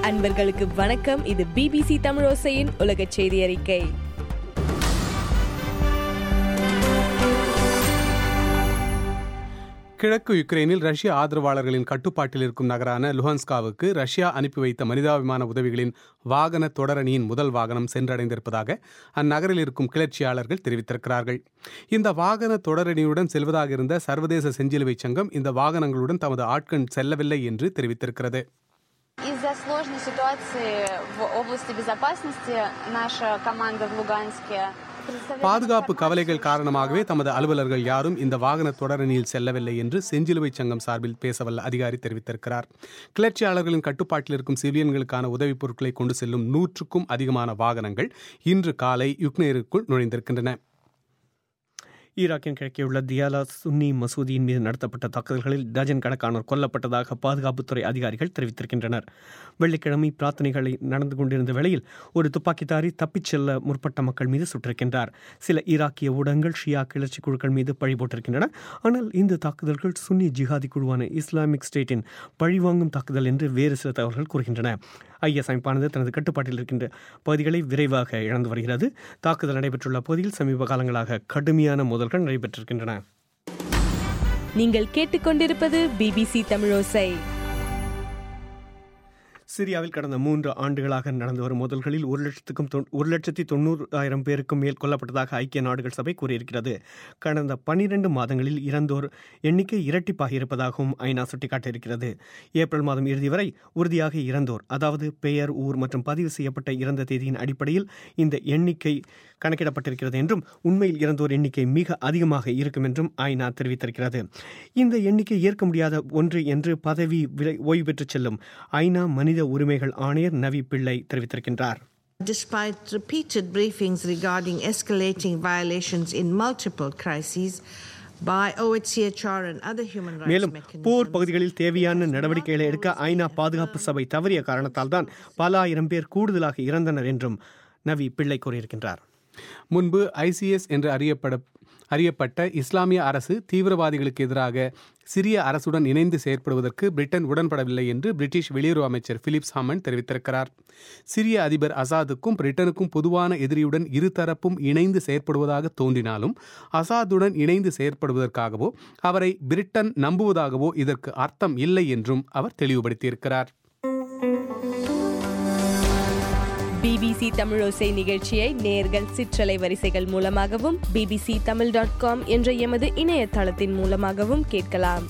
அன்பர்களுக்கு வணக்கம் இது பிபிசி தமிழோசையின் உலக செய்தி அறிக்கை கிழக்கு யுக்ரைனில் ரஷ்ய ஆதரவாளர்களின் கட்டுப்பாட்டில் இருக்கும் நகரான லுஹன்ஸ்காவுக்கு ரஷ்யா அனுப்பி வைத்த மனிதாபிமான உதவிகளின் வாகன தொடரணியின் முதல் வாகனம் சென்றடைந்திருப்பதாக அந்நகரில் இருக்கும் கிளர்ச்சியாளர்கள் தெரிவித்திருக்கிறார்கள் இந்த வாகன தொடரணியுடன் செல்வதாக இருந்த சர்வதேச செஞ்சிலுவை சங்கம் இந்த வாகனங்களுடன் தமது ஆட்கள் செல்லவில்லை என்று தெரிவித்திருக்கிறது Из-за сложной ситуации в области безопасности наша команда в Луганске представляет பாதுகாப்பு கவலைகள் காரணமாகவே தமது அலுவலர்கள் யாரும் இந்த வாகன தொடரணியில் செல்லவில்லை என்று செஞ்சிலுவை சங்கம் சார்பில் பேசவல்ல அதிகாரி தெரிவித்திருக்கிறார் கிளர்ச்சியாளர்களின் கட்டுப்பாட்டில் இருக்கும் சிவிலியன்களுக்கான உதவிப் பொருட்களை கொண்டு செல்லும் நூற்றுக்கும் அதிகமான வாகனங்கள் இன்று காலை யுக்னேருக்குள் நுழைந்திருக்கின்றன ஈராக்கின் கிழக்கே உள்ள தியாலா சுன்னி மசூதியின் மீது நடத்தப்பட்ட தாக்குதல்களில் டஜன் கணக்கானோர் கொல்லப்பட்டதாக பாதுகாப்புத்துறை அதிகாரிகள் தெரிவித்திருக்கின்றனர் வெள்ளிக்கிழமை பிரார்த்தனைகளை நடந்து கொண்டிருந்த வேளையில் ஒரு துப்பாக்கிதாரி தப்பிச் செல்ல முற்பட்ட மக்கள் மீது சுட்டிருக்கின்றார் சில ஈராக்கிய ஊடகங்கள் ஷியா கிளர்ச்சி குழுக்கள் மீது பழி போட்டிருக்கின்றன ஆனால் இந்த தாக்குதல்கள் சுன்னி ஜிஹாதி குழுவான இஸ்லாமிக் ஸ்டேட்டின் பழிவாங்கும் தாக்குதல் என்று வேறு சில தகவல்கள் கூறுகின்றன ஐஎஸ் அமைப்பானது தனது கட்டுப்பாட்டில் இருக்கின்ற பகுதிகளை விரைவாக இழந்து வருகிறது தாக்குதல் நடைபெற்றுள்ள பகுதியில் சமீப காலங்களாக கடுமையான மோதல்கள் நடைபெற்றிருக்கின்றன நீங்கள் கேட்டுக்கொண்டிருப்பது பிபிசி தமிழோசை சிரியாவில் கடந்த மூன்று ஆண்டுகளாக நடந்து வரும் மோதல்களில் ஒரு லட்சத்துக்கும் தொ- ஒரு லட்சத்தி தொண்ணூறாயிரம் பேருக்கும் மேல் கொல்லப்பட்டதாக ஐக்கிய நாடுகள் சபை கூறியிருக்கிறது கடந்த பனிரெண்டு மாதங்களில் இறந்தோர் எண்ணிக்கை இரட்டிப்பாகி இருப்பதாகவும் ஐநா சுட்டிக்காட்டியிருக்கிறது ஏப்ரல் மாதம் இறுதி வரை உறுதியாக இறந்தோர் அதாவது பெயர் ஊர் மற்றும் பதிவு செய்யப்பட்ட இறந்த தேதியின் அடிப்படையில் இந்த எண்ணிக்கை கணக்கிடப்பட்டிருக்கிறது என்றும் உண்மையில் இறந்தோர் எண்ணிக்கை மிக அதிகமாக இருக்கும் என்றும் ஐநா தெரிவித்திருக்கிறது இந்த எண்ணிக்கை ஏற்க முடியாத ஒன்று என்று பதவி விலை ஓய்வு பெற்றுச் செல்லும் ஐநா மனித உரிமைகள் ஆணையர் நவி பிள்ளை தெரிவித்திருக்கின்றார் Despite repeated briefings regarding escalating violations in multiple crises by OHCHR and other human rights மேலும் போர் mechanisms, பகுதிகளில் தேவையான நடவடிக்கைகளை எடுக்க ஐநா பாதுகாப்பு சபை தவறிய காரணத்தால் தான் பல ஆயிரம் பேர் கூடுதலாக இறந்தனர் என்றும் நவி பிள்ளை கூறியிருக்கின்றார் முன்பு ஐசிஎஸ் என்று அறியப்பட அறியப்பட்ட இஸ்லாமிய அரசு தீவிரவாதிகளுக்கு எதிராக சிரிய அரசுடன் இணைந்து செயற்படுவதற்கு பிரிட்டன் உடன்படவில்லை என்று பிரிட்டிஷ் வெளியுறவு அமைச்சர் பிலிப்ஸ் ஹாமன் தெரிவித்திருக்கிறார் சிரிய அதிபர் அசாதுக்கும் பிரிட்டனுக்கும் பொதுவான எதிரியுடன் இருதரப்பும் இணைந்து செயற்படுவதாக தோன்றினாலும் அசாதுடன் இணைந்து செயற்படுவதற்காகவோ அவரை பிரிட்டன் நம்புவதாகவோ இதற்கு அர்த்தம் இல்லை என்றும் அவர் தெளிவுபடுத்தியிருக்கிறார் பிபிசி தமிழோசை நிகழ்ச்சியை நேர்கள் சிற்றலை வரிசைகள் மூலமாகவும் பிபிசி தமிழ் டாட் காம் என்ற எமது இணையதளத்தின் மூலமாகவும் கேட்கலாம்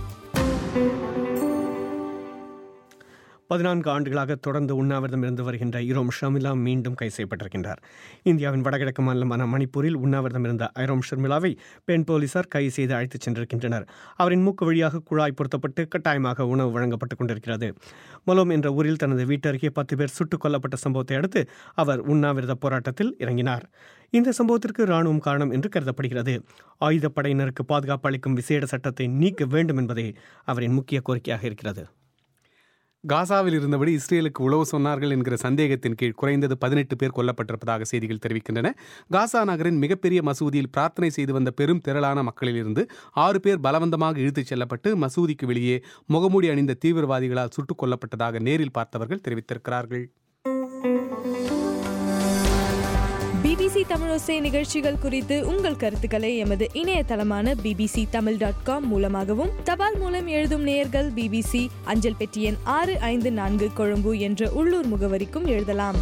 பதினான்கு ஆண்டுகளாக தொடர்ந்து உண்ணாவிரதம் இருந்து வருகின்ற இரோம் ஷர்மிளா மீண்டும் கைது செய்யப்பட்டிருக்கின்றார் இந்தியாவின் வடகிழக்கு மாநிலமான மணிப்பூரில் உண்ணாவிரதம் இருந்த ஐரோம் ஷர்மிளாவை பெண் போலீசார் கைது செய்து அழைத்துச் சென்றிருக்கின்றனர் அவரின் மூக்கு வழியாக குழாய் பொருத்தப்பட்டு கட்டாயமாக உணவு வழங்கப்பட்டுக் கொண்டிருக்கிறது மலோம் என்ற ஊரில் தனது வீட்டு அருகே பத்து பேர் சுட்டுக் கொல்லப்பட்ட சம்பவத்தை அடுத்து அவர் உண்ணாவிரத போராட்டத்தில் இறங்கினார் இந்த சம்பவத்திற்கு ராணுவம் காரணம் என்று கருதப்படுகிறது ஆயுதப்படையினருக்கு பாதுகாப்பு அளிக்கும் விசேட சட்டத்தை நீக்க வேண்டும் என்பதே அவரின் முக்கிய கோரிக்கையாக இருக்கிறது காசாவில் இருந்தபடி இஸ்ரேலுக்கு உளவு சொன்னார்கள் என்கிற சந்தேகத்தின் கீழ் குறைந்தது பதினெட்டு பேர் கொல்லப்பட்டிருப்பதாக செய்திகள் தெரிவிக்கின்றன காசா நகரின் மிகப்பெரிய மசூதியில் பிரார்த்தனை செய்து வந்த பெரும் திரளான மக்களிலிருந்து ஆறு பேர் பலவந்தமாக இழுத்துச் செல்லப்பட்டு மசூதிக்கு வெளியே முகமூடி அணிந்த தீவிரவாதிகளால் சுட்டுக் கொல்லப்பட்டதாக நேரில் பார்த்தவர்கள் தெரிவித்திருக்கிறார்கள் பிபிசி தமிழோசை நிகழ்ச்சிகள் குறித்து உங்கள் கருத்துக்களை எமது இணையதளமான பிபிசி தமிழ் டாட் காம் மூலமாகவும் தபால் மூலம் எழுதும் நேயர்கள் பிபிசி அஞ்சல் பெட்டி எண் ஆறு ஐந்து நான்கு கொழும்பு என்ற உள்ளூர் முகவரிக்கும் எழுதலாம்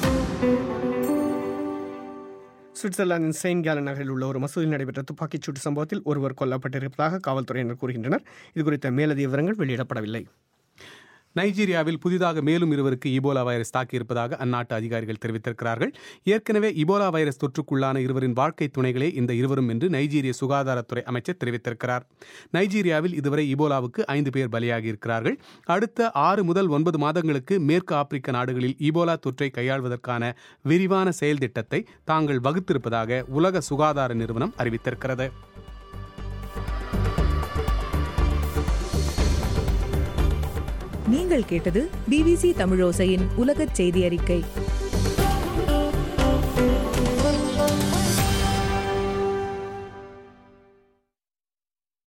சுவிட்சர்லாந்தின் செயின்ட் கேலன் நகரில் உள்ள ஒரு மசூதியில் நடைபெற்ற துப்பாக்கிச் சூட்டு சம்பவத்தில் ஒருவர் கொல்லப்பட்டிருப்பதாக காவல்துறையினர் கூறுகின்றனர் இது குறித்த மேலதிக விவரங்கள் வெளியிடப்படவில்லை நைஜீரியாவில் புதிதாக மேலும் இருவருக்கு இபோலா வைரஸ் தாக்கியிருப்பதாக அந்நாட்டு அதிகாரிகள் தெரிவித்திருக்கிறார்கள் ஏற்கனவே இபோலா வைரஸ் தொற்றுக்குள்ளான இருவரின் வாழ்க்கை துணைகளே இந்த இருவரும் என்று நைஜீரிய சுகாதாரத்துறை அமைச்சர் தெரிவித்திருக்கிறார் நைஜீரியாவில் இதுவரை இபோலாவுக்கு ஐந்து பேர் பலியாகி இருக்கிறார்கள் அடுத்த ஆறு முதல் ஒன்பது மாதங்களுக்கு மேற்கு ஆப்பிரிக்க நாடுகளில் இபோலா தொற்றை கையாள்வதற்கான விரிவான செயல் திட்டத்தை தாங்கள் வகுத்திருப்பதாக உலக சுகாதார நிறுவனம் அறிவித்திருக்கிறது நீங்கள் கேட்டது பிபிசி தமிழோசையின் உலகச் செய்தி அறிக்கை